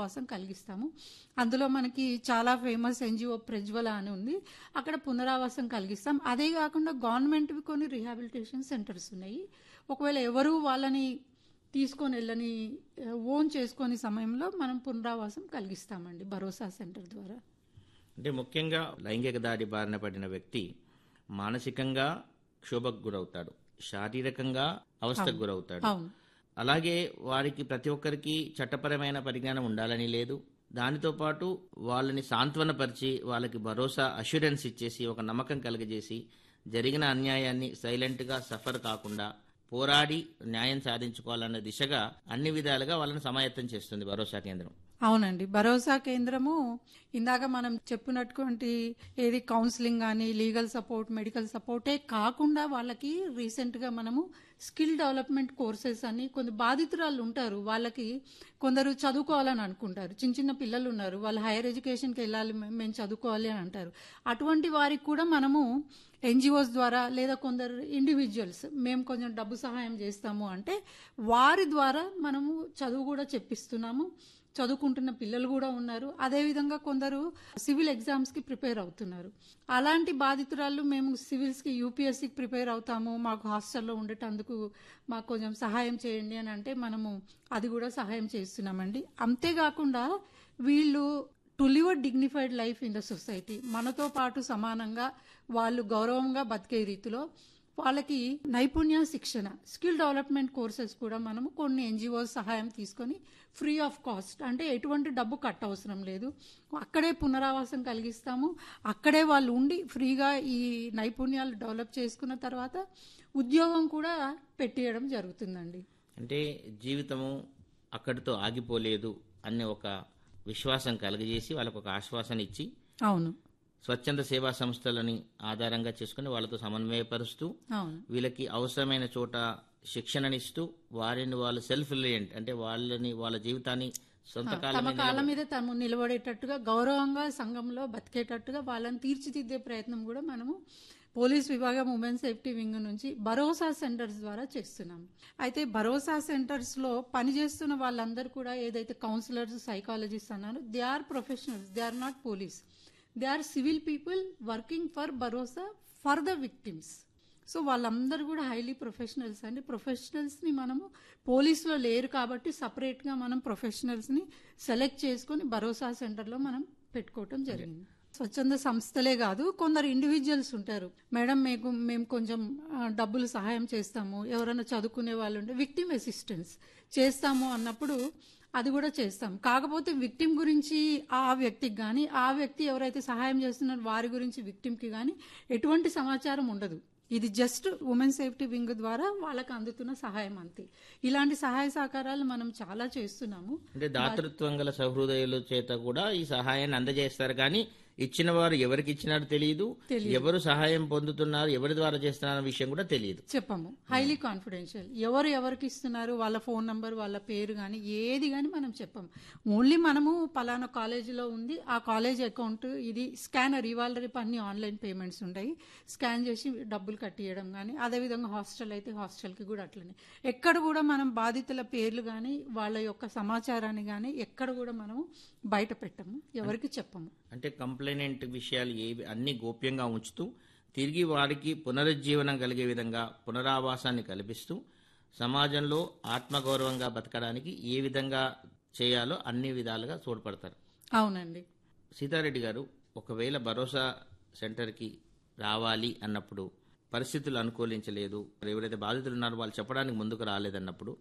పునరావాసం కలిగిస్తాము అందులో మనకి చాలా ఫేమస్ ఎన్జిఓ ప్రజ్వల అని ఉంది అక్కడ పునరావాసం కలిగిస్తాం అదే కాకుండా గవర్నమెంట్వి కొన్ని రిహాబిలిటేషన్ సెంటర్స్ ఉన్నాయి ఒకవేళ ఎవరు వాళ్ళని తీసుకొని వెళ్ళని ఓన్ చేసుకొని సమయంలో మనం పునరావాసం కలిగిస్తామండి భరోసా సెంటర్ ద్వారా అంటే ముఖ్యంగా లైంగిక దాడి బారిన పడిన వ్యక్తి మానసికంగా క్షోభకు గురవుతాడు శారీరకంగా అవస్థకు గురవుతాడు అవును అలాగే వారికి ప్రతి ఒక్కరికి చట్టపరమైన పరిజ్ఞానం ఉండాలని లేదు దానితో పాటు వాళ్ళని సాంత్వనపరిచి వాళ్ళకి భరోసా అష్యూరెన్స్ ఇచ్చేసి ఒక నమ్మకం కలిగజేసి జరిగిన అన్యాయాన్ని సైలెంట్గా సఫర్ కాకుండా పోరాడి న్యాయం సాధించుకోవాలన్న దిశగా అన్ని విధాలుగా వాళ్ళని సమాయత్తం చేస్తుంది భరోసా కేంద్రం అవునండి భరోసా కేంద్రము ఇందాక మనం చెప్పినటువంటి ఏది కౌన్సిలింగ్ కానీ లీగల్ సపోర్ట్ మెడికల్ సపోర్టే కాకుండా వాళ్ళకి రీసెంట్గా మనము స్కిల్ డెవలప్మెంట్ కోర్సెస్ అని కొన్ని బాధితురాలు ఉంటారు వాళ్ళకి కొందరు చదువుకోవాలని అనుకుంటారు చిన్న చిన్న పిల్లలు ఉన్నారు వాళ్ళు హైయర్ ఎడ్యుకేషన్కి వెళ్ళాలి మే- మేము చదువుకోవాలి అని అంటారు అటువంటి వారికి కూడా మనము ఎన్జిఓస్ ద్వారా లేదా కొందరు ఇండివిజువల్స్ మేము కొంచెం డబ్బు సహాయం చేస్తాము అంటే వారి ద్వారా మనము చదువు కూడా చెప్పిస్తున్నాము చదువుకుంటున్న పిల్లలు కూడా ఉన్నారు అదేవిధంగా కొందరు సివిల్ ఎగ్జామ్స్కి ప్రిపేర్ అవుతున్నారు అలాంటి బాధితురాళ్ళు మేము సివిల్స్కి యూపీఎస్సీకి ప్రిపేర్ అవుతాము మాకు హాస్టల్లో ఉండేటందుకు మాకు కొంచెం సహాయం చేయండి అని అంటే మనము అది కూడా సహాయం చేస్తున్నామండి అంతేకాకుండా వీళ్ళు to live dignified life in the society మనతో పాటు సమానంగా వాళ్ళు గౌరవంగా బతికే రీతిలో వాళ్ళకి నైపుణ్య శిక్షణ స్కిల్ డెవలప్మెంట్ కోర్సెస్ కూడా మనము కొన్ని ఎన్జిఓస్ సహాయం తీసుకొని ఫ్రీ ఆఫ్ కాస్ట్ అంటే ఎటువంటి డబ్బు కట్ అవసరం లేదు అక్కడే పునరావాసం కలిగిస్తాము అక్కడే వాళ్ళు ఉండి ఫ్రీగా ఈ నైపుణ్యాలు డెవలప్ చేసుకున్న తర్వాత ఉద్యోగం కూడా పెట్టేయడం జరుగుతుందండి అంటే జీవితము అక్కడితో ఆగిపోలేదు అనే ఒక విశ్వాసం కలుగజేసి వాళ్ళకు ఒక ఆశ్వాసన ఇచ్చి అవును స్వచ్ఛంద సేవా సంస్థలని ఆధారంగా చేసుకుని వాళ్ళతో సమన్వయపరుస్తూ అవును వీళ్ళకి అవసరమైన చోట శిక్షణనిస్తూ వారిని వాళ్ళు సెల్ఫ్ రిలయంట్ అంటే వాళ్ళని వాళ్ళ జీవితాన్ని సొంత కాలం తమ కాళ్ళ మీద తాము నిలబడేటట్టుగా గౌరవంగా సంఘంలో బతికేటట్టుగా వాళ్ళని తీర్చిదిద్దే ప్రయత్నం కూడా మనము పోలీస్ విభాగం ఉమెన్ సేఫ్టీ వింగ్ నుంచి భరోసా సెంటర్స్ ద్వారా చేస్తున్నాం అయితే భరోసా సెంటర్స్ లో పనిచేస్తున్న వాళ్ళందరూ కూడా ఏదైతే కౌన్సిలర్స్ సైకాలజిస్ట్ అన్నారో they are professionals they are not police they are civil people working for Bharosa for the victims so వాళ్ళందరూ కూడా హైలీ ప్రొఫెషనల్స్ అండి ప్రొఫెషనల్స్ని మనము పోలీసులో లేరు కాబట్టి సపరేట్గా మనం ప్రొఫెషనల్స్ని సెలెక్ట్ చేసుకొని భరోసా సెంటర్లో మనం పెట్టుకోవటం జరిగింది స్వచ్ఛంద సంస్థలే కాదు కొందరు ఇండివిజువల్స్ ఉంటారు మేడం మీకు మేము కొంచెం ఆ, డబ్బులు సహాయం చేస్తాము ఎవరైనా చదువుకునే వాళ్ళు ఉంటే విక్టిమ్ అసిస్టెన్స్ చేస్తాము అన్నప్పుడు అది కూడా చేస్తాం కాకపోతే విక్టిమ్ గురించి ఆ వ్యక్తికి కానీ ఆ వ్యక్తి ఎవరైతే సహాయం చేస్తున్నారో వారి గురించి విక్టిమ్కి కానీ ఎటువంటి సమాచారం ఉండదు ఇది జస్ట్ ఉమెన్ సేఫ్టీ వింగ్ ద్వారా వాళ్ళకి అందుతున్న సహాయం అంతే ఇలాంటి సహాయ సహకారాలు మనం చాలా చేస్తున్నాము అంటే దాతృత్వం గల సహృదయుల చేత కూడా ఈ సహాయాన్ని అందజేస్తారు కానీ ఇచ్చిన వారు ఎవరికి ఇచ్చినారో తెలియదు ఎవరు సహాయం పొందుతున్నారు ఎవరి ద్వారా చేస్తున్నారు విషయం కూడా తెలియదు చెప్పము హైలీ కాన్ఫిడెన్షియల్ ఎవరు ఎవరికి ఇస్తున్నారు వాళ్ళ ఫోన్ నంబర్ వాళ్ళ పేరు కానీ ఏది కానీ మనం చెప్పము ఓన్లీ మనము పలానా కాలేజీలో ఉంది ఆ కాలేజ్ అకౌంట్ ఇది స్కానర్ ఇవాళ రేపు అన్ని ఆన్లైన్ పేమెంట్స్ ఉంటాయి స్కాన్ చేసి డబ్బులు కట్టియడం కానీ అదేవిధంగా హాస్టల్ అయితే హాస్టల్కి కూడా అట్లనే ఎక్కడ కూడా మనం బాధితుల పేర్లు కానీ వాళ్ళ యొక్క సమాచారాన్ని కానీ ఎక్కడ కూడా మనము బయట పెట్టము ఎవరికి చెప్పము అంటే కంప్లైనెంట్ విషయాలు ఏవి అన్ని గోప్యంగా ఉంచుతూ తిరిగి వారికి పునరుజ్జీవనం కలిగే విధంగా పునరావాసాన్ని కల్పిస్తూ సమాజంలో ఆత్మగౌరవంగా బతకడానికి ఏ విధంగా చేయాలో అన్ని విధాలుగా తోడ్పడతారు అవునండి సీతారెడ్డి గారు ఒకవేళ భరోసా సెంటర్కి రావాలి అన్నప్పుడు పరిస్థితులు అనుకూలించలేదు మరి ఎవరైతే బాధితులు ఉన్నారో వాళ్ళు చెప్పడానికి ముందుకు రాలేదన్నప్పుడు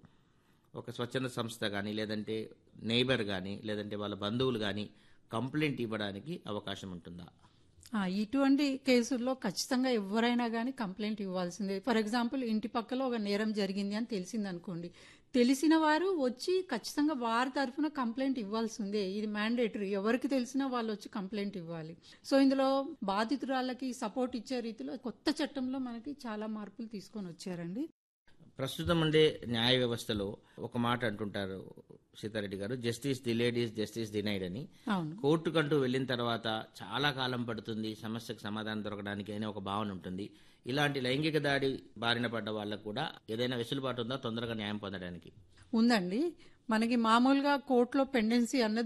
ఒక స్వచ్ఛంద సంస్థ కానీ లేదంటే నైబర్ కానీ లేదంటే వాళ్ళ బంధువులు కానీ కంప్లైంట్ ఇవ్వడానికి అవకాశం ఉంటుందా ఆ, ఇటువంటి కేసుల్లో ఖచ్చితంగా ఎవరైనా కానీ కంప్లైంట్ ఇవ్వాల్సిందే ఫర్ ఎగ్జాంపుల్ ఇంటి పక్కలో ఒక నేరం జరిగింది అని తెలిసింది అనుకోండి తెలిసిన వారు వచ్చి ఖచ్చితంగా వారి తరఫున కంప్లైంట్ ఇవ్వాల్సిందే ఇది మ్యాండేటరీ ఎవరికి తెలిసినా వాళ్ళు వచ్చి కంప్లైంట్ ఇవ్వాలి సో ఇందులో బాధితురాళ్ళకి సపోర్ట్ ఇచ్చే రీతిలో కొత్త చట్టంలో మనకి చాలా మార్పులు తీసుకొని వచ్చారండి ప్రస్తుతం ఉండే న్యాయ వ్యవస్థలో ఒక మాట అంటుంటారు సీతారెడ్డి గారు justice delayed is justice denied అని అవును కోర్టుకంటూ వెళ్ళిన తర్వాత చాలా కాలం పడుతుంది సమస్యకు సమాధానం దొరకడానికి అనే ఒక భావన ఉంటుంది ఇలాంటి లైంగిక దాడి బారిన పడ్డ వాళ్ళకు కూడా ఏదైనా వెసులుబాటు ఉందా తొందరగా న్యాయం పొందడానికి ఉందండి మనకి మామూలుగా కోర్టులో పెండెన్సీ అన్నది